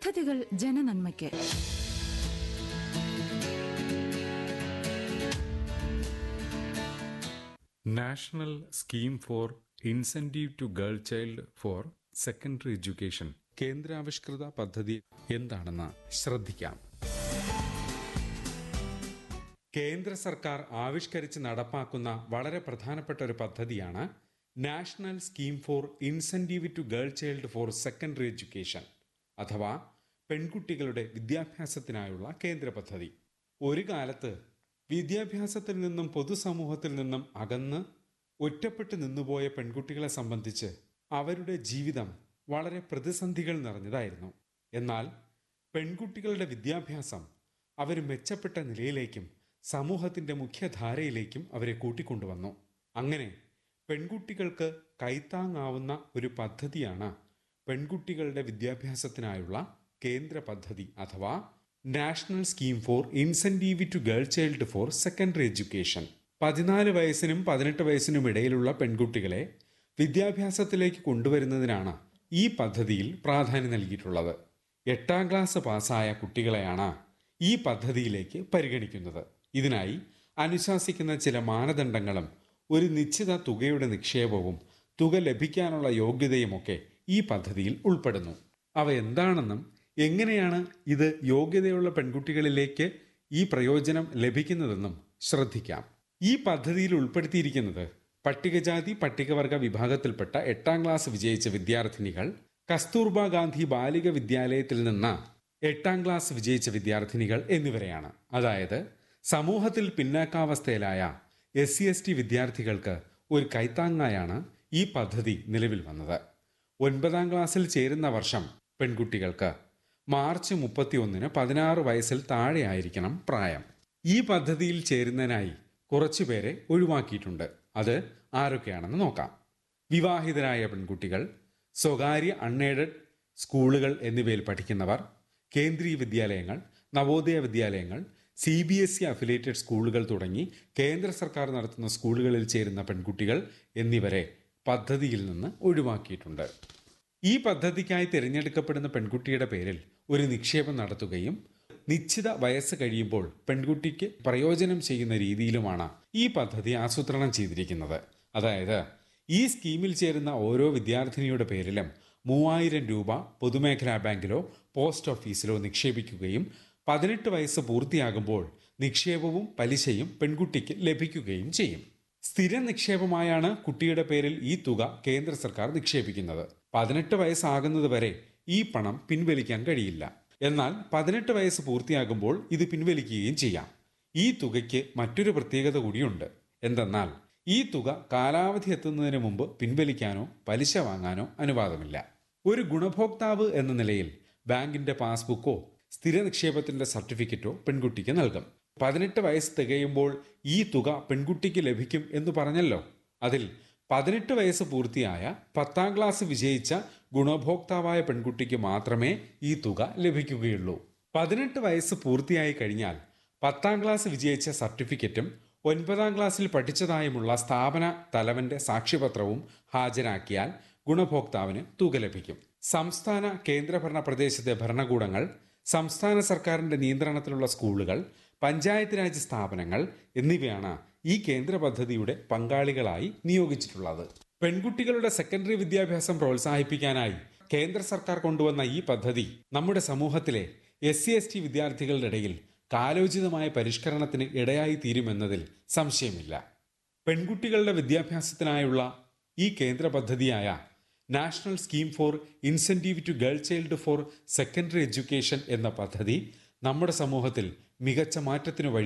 പദ്ധതികൾ ജനനന്മയ്ക്ക് national scheme for incentive to girl child for secondary education കേന്ദ്രാവിഷ്കൃത പദ്ധതി എന്താണെന്ന് ശ്രദ്ധിക്കാം കേന്ദ്ര സർക്കാർ ആവിഷ്കരിച്ച് നടപ്പാക്കുന്ന വളരെ പ്രധാനപ്പെട്ട ഒരു പദ്ധതിയാണ് national scheme for incentive to girl child for secondary education അഥവാ പെൺകുട്ടികളുടെ വിദ്യാഭ്യാസത്തിനായുള്ള കേന്ദ്ര പദ്ധതി ഒരു കാലത്ത് വിദ്യാഭ്യാസത്തിൽ നിന്നും പൊതുസമൂഹത്തിൽ നിന്നും അകന്ന് ഒറ്റപ്പെട്ട് നിന്നുപോയ പെൺകുട്ടികളെ സംബന്ധിച്ച് അവരുടെ ജീവിതം വളരെ പ്രതിസന്ധികൾ നിറഞ്ഞതായിരുന്നു എന്നാൽ പെൺകുട്ടികളുടെ വിദ്യാഭ്യാസം അവർ മെച്ചപ്പെട്ട നിലയിലേക്കും സമൂഹത്തിന്റെ മുഖ്യധാരയിലേക്കും അവരെ കൂട്ടിക്കൊണ്ടുവന്നു അങ്ങനെ പെൺകുട്ടികൾക്ക് കൈത്താങ്ങാവുന്ന ഒരു പദ്ധതിയാണ് പെൺകുട്ടികളുടെ വിദ്യാഭ്യാസത്തിനായുള്ള കേന്ദ്ര പദ്ധതി അഥവാ national scheme for incentive to girl child for secondary education പതിനാല് വയസ്സിനും പതിനെട്ട് വയസ്സിനും ഇടയിലുള്ള പെൺകുട്ടികളെ വിദ്യാഭ്യാസത്തിലേക്ക് കൊണ്ടുവരുന്നതിനാണ് ഈ പദ്ധതിയിൽ പ്രാധാന്യം നൽകിയിട്ടുള്ളത് എട്ടാം ക്ലാസ് പാസ്സായ കുട്ടികളെയാണ് ഈ പദ്ധതിയിലേക്ക് പരിഗണിക്കുന്നത് ഇതിനായി അനുശാസിക്കുന്ന ചില മാനദണ്ഡങ്ങളും ഒരു നിശ്ചിത തുകയുടെ നിക്ഷേപവും തുക ലഭിക്കാനുള്ള യോഗ്യതയുമൊക്കെ ഈ പദ്ധതിയിൽ ഉൾപ്പെടുന്നു അവ എന്താണെന്നും എങ്ങനെയാണ് ഇത് യോഗ്യതയുള്ള പെൺകുട്ടികളിലേക്ക് ഈ പ്രയോജനം ലഭിക്കുന്നതെന്നും ശ്രദ്ധിക്കാം ഈ പദ്ധതിയിൽ ഉൾപ്പെടുത്തിയിരിക്കുന്നത് പട്ടികജാതി പട്ടികവർഗ വിഭാഗത്തിൽപ്പെട്ട എട്ടാം ക്ലാസ് വിജയിച്ച വിദ്യാർത്ഥിനികൾ കസ്തൂർബ ഗാന്ധി ബാലിക വിദ്യാലയത്തിൽ നിന്ന് എട്ടാം ക്ലാസ് വിജയിച്ച വിദ്യാർത്ഥിനികൾ എന്നിവരെയാണ് അതായത് സമൂഹത്തിൽ പിന്നാക്കാവസ്ഥയിലായ എസ് സി എസ് ടി വിദ്യാർത്ഥികൾക്ക് ഒരു കൈത്താങ്ങായാണ് ഈ പദ്ധതി നിലവിൽ വന്നത് ഒൻപതാം ക്ലാസ്സിൽ ചേരുന്ന വർഷം പെൺകുട്ടികൾക്ക് മാർച്ച് മുപ്പത്തിയൊന്നിന് പതിനാറ് വയസ്സിൽ താഴെയായിരിക്കണം പ്രായം ഈ പദ്ധതിയിൽ ചേരുന്നതിനായി കുറച്ചുപേരെ ഒഴിവാക്കിയിട്ടുണ്ട് അത് ആരൊക്കെയാണെന്ന് നോക്കാം വിവാഹിതരായ പെൺകുട്ടികൾ സ്വകാര്യ അൺഎയ്ഡഡ് സ്കൂളുകൾ എന്നിവയിൽ പഠിക്കുന്നവർ കേന്ദ്രീയ വിദ്യാലയങ്ങൾ നവോദയ വിദ്യാലയങ്ങൾ C B S E affiliated സ്കൂളുകൾ തുടങ്ങി കേന്ദ്ര സർക്കാർ നടത്തുന്ന സ്കൂളുകളിൽ ചേരുന്ന പെൺകുട്ടികൾ എന്നിവരെ പദ്ധതിയിൽ നിന്ന് ഒഴിവാക്കിയിട്ടുണ്ട് ഈ പദ്ധതിക്കായി തിരഞ്ഞെടുക്കപ്പെടുന്ന പെൺകുട്ടിയുടെ പേരിൽ ഒരു നിക്ഷേപം നടത്തുകയും നിശ്ചിത വയസ്സ് കഴിയുമ്പോൾ പെൺകുട്ടിക്ക് പ്രയോജനം ചെയ്യുന്ന രീതിയിലുമാണ് ഈ പദ്ധതി ആസൂത്രണം ചെയ്തിരിക്കുന്നത് അതായത് ഈ സ്കീമിൽ ചേരുന്ന ഓരോ വിദ്യാർത്ഥിനിയുടെ പേരിലും മൂവായിരം രൂപ പൊതുമേഖലാ ബാങ്കിലോ പോസ്റ്റ് ഓഫീസിലോ നിക്ഷേപിക്കുകയും പതിനെട്ട് വയസ്സ് പൂർത്തിയാകുമ്പോൾ നിക്ഷേപവും പലിശയും പെൺകുട്ടിക്ക് ലഭിക്കുകയും ചെയ്യും സ്ഥിര നിക്ഷേപമായാണ് കുട്ടിയുടെ പേരിൽ ഈ തുക കേന്ദ്ര സർക്കാർ നിക്ഷേപിക്കുന്നത് പതിനെട്ട് വയസ്സാകുന്നത് വരെ ഈ പണം പിൻവലിക്കാൻ കഴിയില്ല എന്നാൽ പതിനെട്ട് വയസ്സ് പൂർത്തിയാകുമ്പോൾ ഇത് പിൻവലിക്കുകയും ചെയ്യാം ഈ തുകയ്ക്ക് മറ്റൊരു പ്രത്യേകത കൂടിയുണ്ട് എന്തെന്നാൽ ഈ തുക കാലാവധി എത്തുന്നതിന് മുമ്പ് പിൻവലിക്കാനോ പലിശ വാങ്ങാനോ അനുവാദമില്ല ഒരു ഗുണഭോക്താവ് എന്ന നിലയിൽ ബാങ്കിന്റെ പാസ്ബുക്കോ സ്ഥിര നിക്ഷേപത്തിന്റെ സർട്ടിഫിക്കറ്റോ പെൺകുട്ടിക്ക് നൽകും പതിനെട്ട് വയസ്സ് തികയുമ്പോൾ ഈ തുക പെൺകുട്ടിക്ക് ലഭിക്കും എന്ന് പറഞ്ഞല്ലോ അതിൽ പതിനെട്ട് വയസ്സ് പൂർത്തിയായ പത്താം ക്ലാസ് വിജയിച്ച ഗുണഭോക്താവായ പെൺകുട്ടിക്ക് മാത്രമേ ഈ തുക ലഭിക്കുകയുള്ളൂ പതിനെട്ട് വയസ്സ് പൂർത്തിയായി കഴിഞ്ഞാൽ പത്താം ക്ലാസ് വിജയിച്ച സർട്ടിഫിക്കറ്റും ഒൻപതാം ക്ലാസ്സിൽ പഠിച്ചതായുമുള്ള സ്ഥാപന തലവന്റെ സാക്ഷ്യപത്രവും ഹാജരാക്കിയാൽ ഗുണഭോക്താവിന് തുക ലഭിക്കും സംസ്ഥാന കേന്ദ്രഭരണ പ്രദേശത്തെ ഭരണകൂടങ്ങൾ സംസ്ഥാന സർക്കാരിന്റെ നിയന്ത്രണത്തിലുള്ള സ്കൂളുകൾ പഞ്ചായത്ത് രാജ് സ്ഥാപനങ്ങൾ എന്നിവയാണ് ഈ കേന്ദ്ര പദ്ധതിയുടെ പങ്കാളികളായി നിയോഗിച്ചിട്ടുള്ളത് പെൺകുട്ടികളുടെ സെക്കൻഡറി വിദ്യാഭ്യാസം പ്രോത്സാഹിപ്പിക്കാനായി കേന്ദ്ര സർക്കാർ കൊണ്ടുവന്ന ഈ പദ്ധതി നമ്മുടെ സമൂഹത്തിലെ എസ് സി എസ് ടി വിദ്യാർത്ഥികളുടെ ഇടയിൽ കാലോചിതമായ പരിഷ്കരണത്തിന് ഇടയായി തീരുമെന്നതിൽ സംശയമില്ല പെൺകുട്ടികളുടെ വിദ്യാഭ്യാസത്തിനായുള്ള ഈ കേന്ദ്ര പദ്ധതിയായ national scheme for incentive to girl child for secondary education എന്ന പദ്ധതി നമ്മുടെ സമൂഹത്തിൽ മികച്ച മാറ്റത്തിന് വഴി